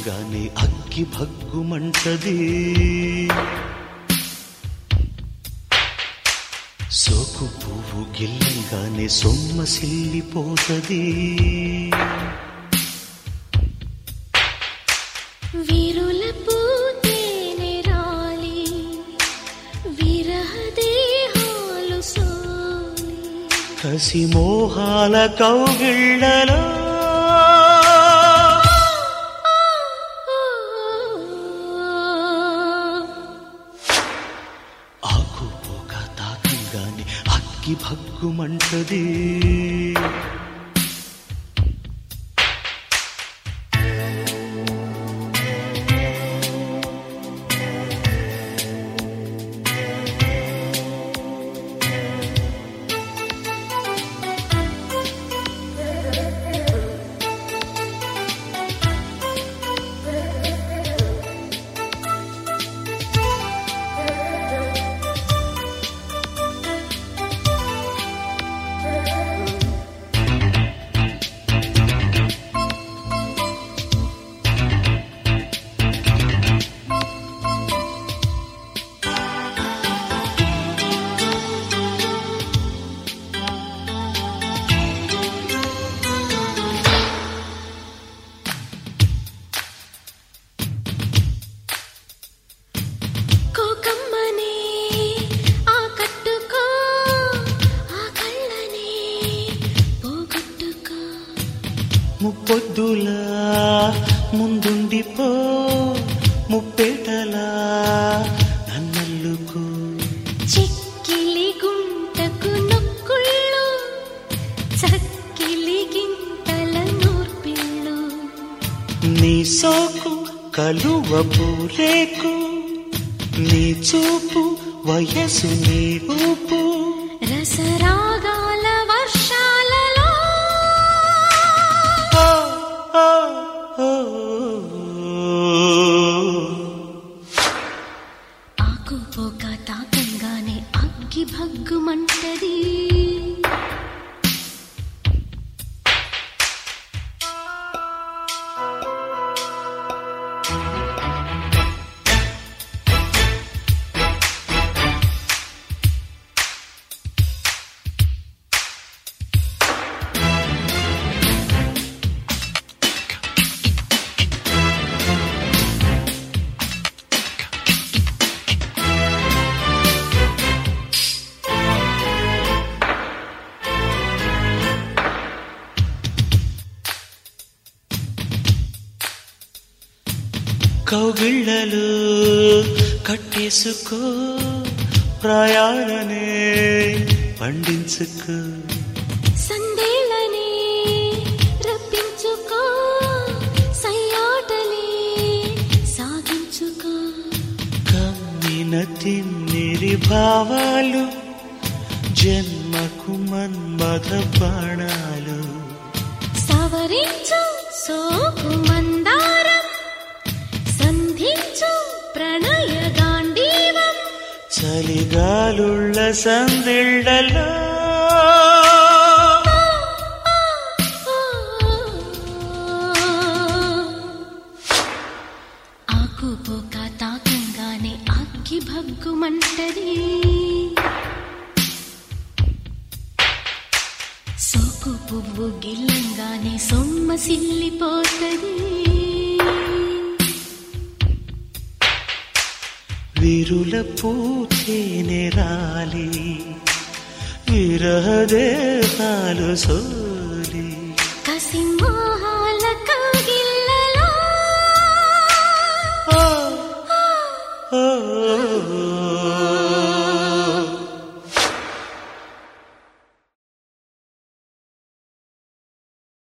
తాకంగానే అగ్గి భగ్గుమంటది సోకు పువ్వు గిల్లంగానే సొమ్మ సిల్లిపోతది వీరుల పూతేనే రాలి విరహ దేహాలు సోలి కసి మోహాల కౌగిళ్ళలో ఆకు పోక తాకంగానే అగ్గి భగ్గుమంటది కోకమ్మనే ఆ కట్టుకో ఆ కళ్ళనే పోగొట్టుకో ముప్పొద్దులా ముందుండిపో ముప్పేటలా నన్నల్లుకో చిక్కిలి గుంటకు నొక్కుళ్ళు చక్కిలి గింతల నూర్పిళ్ళు నీ సోకు కలువ పూరేకు నీ చూపు వయసు నీ ఊపు రసరాగాల వర్షాలలో ఓ, ఓ, ఓ. ఆకుపోక తాకంగానే అగ్గి భగ్గుమంటది కౌగిళ్ళలు కట్టేసుకో ప్రాయాలనే పండించుకో సందేళ్ళనే రప్పించుకో సయ్యాటలే సాగించుకో కమ్మిన తిమ్మిరి భావాలు జన్మకు మన్మథ బాణాలు సవరించు సోకు మందారం సంధించు ప్రణయ గాంధీవం చలిగాలుళ్ళ సందిళ్ళలో ఆకుపోక తాకంగానే అగ్గి భగ్గుమంటది సోకు పువ్వు గిల్లంగానే సొమ్మ సిల్లిపోతది విరుల పూతేనే రాలి విరహదేహాలు సోలి కసి మోహాల